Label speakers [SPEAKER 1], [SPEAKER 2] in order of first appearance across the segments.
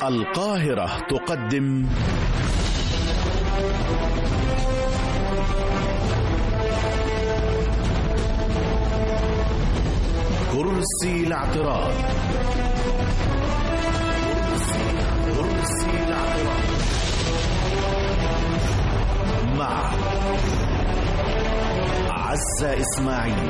[SPEAKER 1] القاهرة تقدم كرسي الاعتراض كرسي الاعتراض مع عزة إسماعيل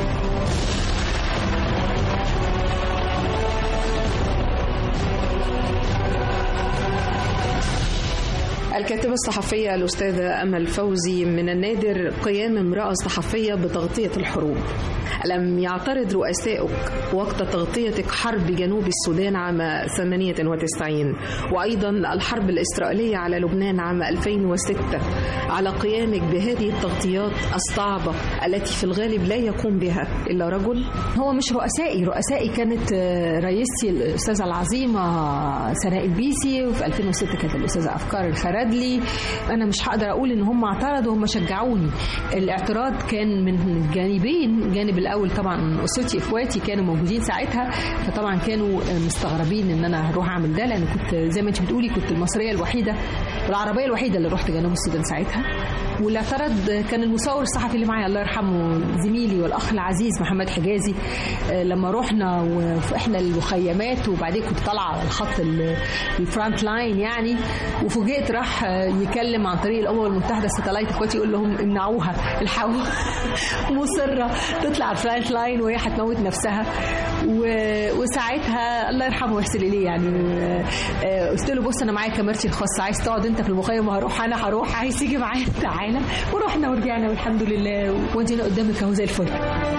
[SPEAKER 2] الكاتبة الصحفية الأستاذة أمل فوزي من النادر قيام امرأة صحفية بتغطية الحروب ألم يعترض رؤسائك وقت تغطيتك حرب جنوب السودان عام 98 وأيضا الحرب الإسرائيلية على لبنان عام 2006 على قيامك بهذه التغطيات الصعبة التي في الغالب لا يقوم بها إلا رجل
[SPEAKER 3] هو مش رؤسائي رؤسائي كانت رئيستي الأستاذة العظيمة سناء البيسي وفي 2006 كانت الأستاذة أفكار الخرادلي أنا مش هقدر أقول إن هم اعترضوا هم شجعوني الاعتراض كان من جانبين جانب الأول طبعا أسرتي إخواتي كانوا موجودين ساعتها فطبعا كانوا مستغربين إن أنا هروح أعمل ده لأن كنت زي ما أنت بتقولي كنت المصرية الوحيدة والعربية الوحيدة اللي رحت جنوب السودان ساعتها واللي اعترض كان المصور الصحفي اللي معايا الله يرحمه زميلي والاخ العزيز محمد حجازي لما رحنا واحنا المخيمات وبعدين كنت طالعه على الخط الفرونت لاين يعني وفوجئت راح يكلم عن طريق الامم المتحده الستلايت اخواتي يقول لهم امنعوها الحقوها مصره تطلع الفرونت لاين وهي هتموت نفسها وساعتها الله يرحمه ويحسن اليه يعني قلت له بص انا معايا كاميرتي الخاصه عايز تقعد انت في المخيم وهروح انا هروح عايز تيجي معايا تعالى ورحنا ورجعنا والحمد لله وانتنا قدامك اهو زي الفل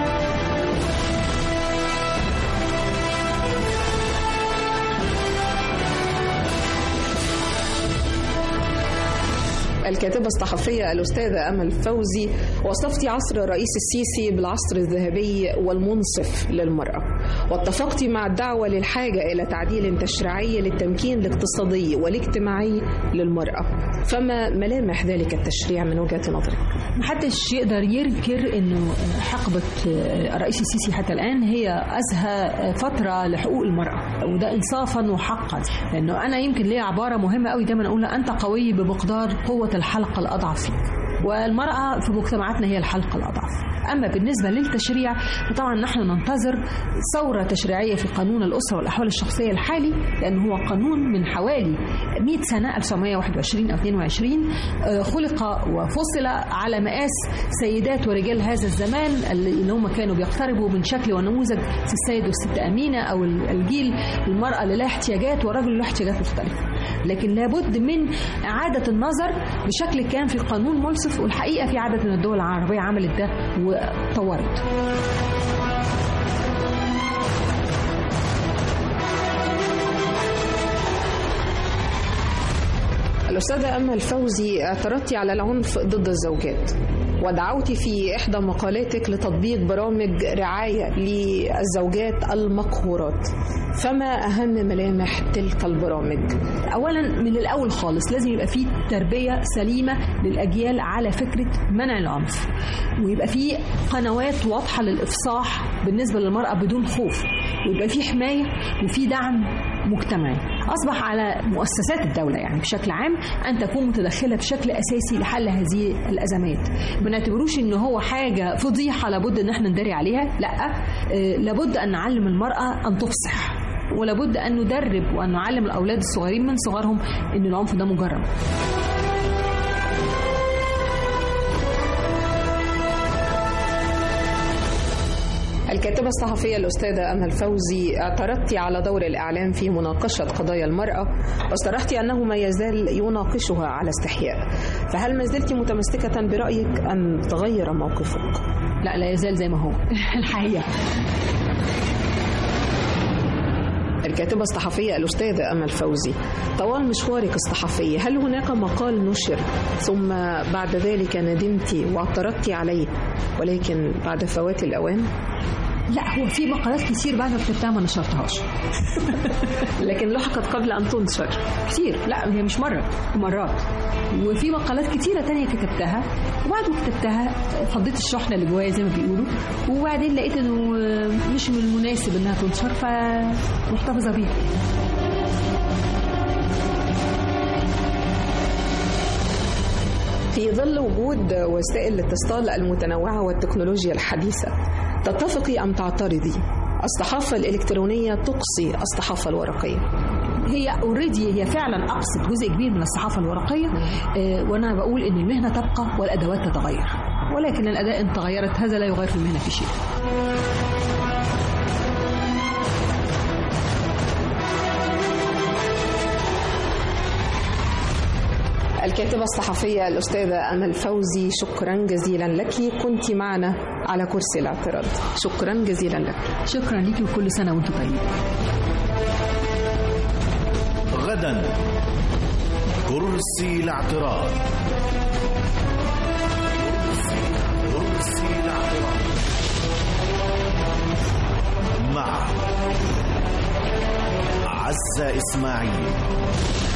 [SPEAKER 2] الكاتبة الصحفية الأستاذة أمل فوزي وصفتي عصر الرئيس السيسي بالعصر الذهبي والمنصف للمرأة واتفقت مع الدعوة للحاجة إلى تعديل تشريعي للتمكين الاقتصادي والاجتماعي للمرأة فما ملامح ذلك التشريع من وجهة نظرك؟
[SPEAKER 3] محدش يقدر ينكر انه حقبة الرئيس السيسي حتى الآن هي أزهى فترة لحقوق المرأة وده إنصافا وحقا لأنه أنا يمكن ليا عبارة مهمة قوي دايما أقولها أنت قوي بمقدار قوة الحلقة الأضعف فيك والمرأة في مجتمعاتنا هي الحلقة الأضعف أما بالنسبة للتشريع فطبعا نحن ننتظر ثورة تشريعية في قانون الأسرة والأحوال الشخصية الحالي لأنه هو قانون من حوالي 100 سنة 1921 أو 22 خلق وفصل على مقاس سيدات ورجال هذا الزمان اللي هم كانوا بيقتربوا من شكل ونموذج في السيد والست أمينة أو الجيل المرأة اللي لها احتياجات والرجل اللي له احتياجات مختلفة لكن لابد من إعادة النظر بشكل كان في قانون منصف والحقيقة في عدد من الدول العربية عملت ده وطورت
[SPEAKER 2] الأستاذة أمل فوزي اعترضتي على العنف ضد الزوجات ودعوت في إحدى مقالاتك لتطبيق برامج رعاية للزوجات المقهورات فما أهم ملامح تلك البرامج؟
[SPEAKER 3] أولا من الأول خالص لازم يبقى في تربية سليمة للأجيال على فكرة منع العنف ويبقى في قنوات واضحة للإفصاح بالنسبة للمرأة بدون خوف ويبقى في حماية وفي دعم مجتمعي أصبح على مؤسسات الدولة يعني بشكل عام أن تكون متدخلة بشكل أساسي لحل هذه الأزمات ما نعتبروش إن هو حاجة فضيحة لابد إن احنا نداري عليها لا آه لابد أن نعلم المرأة أن تفصح ولابد أن ندرب وأن نعلم الأولاد الصغيرين من صغرهم إن العنف ده مجرم
[SPEAKER 2] الكاتبة الصحفية الأستاذة أمل فوزي اعترضت على دور الإعلام في مناقشة قضايا المرأة واصطرحت أنه ما يزال يناقشها على استحياء فهل ما زلت متمسكة برأيك أم تغير موقفك؟
[SPEAKER 3] لا لا يزال زي ما هو الحقيقة
[SPEAKER 2] الكاتبة الصحفية الأستاذة أمل فوزي طوال مشوارك الصحفي هل هناك مقال نشر ثم بعد ذلك ندمت واعترضت عليه ولكن بعد فوات الأوان؟
[SPEAKER 3] لا هو في مقالات كتير بعد ما كتبتها ما نشرتهاش
[SPEAKER 2] لكن لحقت قبل أن تنشر
[SPEAKER 3] كتير لا هي مش مرة مرات وفي مقالات كتيرة تانية كتبتها وبعد ما كتبتها فضيت الشحنة اللي جوايا زي ما بيقولوا وبعدين لقيت انه مش من المناسب انها تنشر فمحتفظة بيها
[SPEAKER 2] في ظل وجود وسائل الاتصال المتنوعة والتكنولوجيا الحديثة تتفقي أم تعترضي الصحافة الإلكترونية تقصي الصحافة الورقية
[SPEAKER 3] هي اوريدي هي فعلا اقصت جزء كبير من الصحافه الورقيه آه، وانا بقول ان المهنه تبقى والادوات تتغير ولكن الاداء ان تغيرت هذا لا يغير في المهنه في شيء
[SPEAKER 2] الكاتبة الصحفية الأستاذة أمل فوزي شكرا جزيلا لك كنت معنا على كرسي الاعتراض شكرا جزيلا لك
[SPEAKER 3] شكرا ليكي وكل سنه وانتم طيبين
[SPEAKER 1] غدا كرسي الاعتراض كرسي الاعتراض مع عزة إسماعيل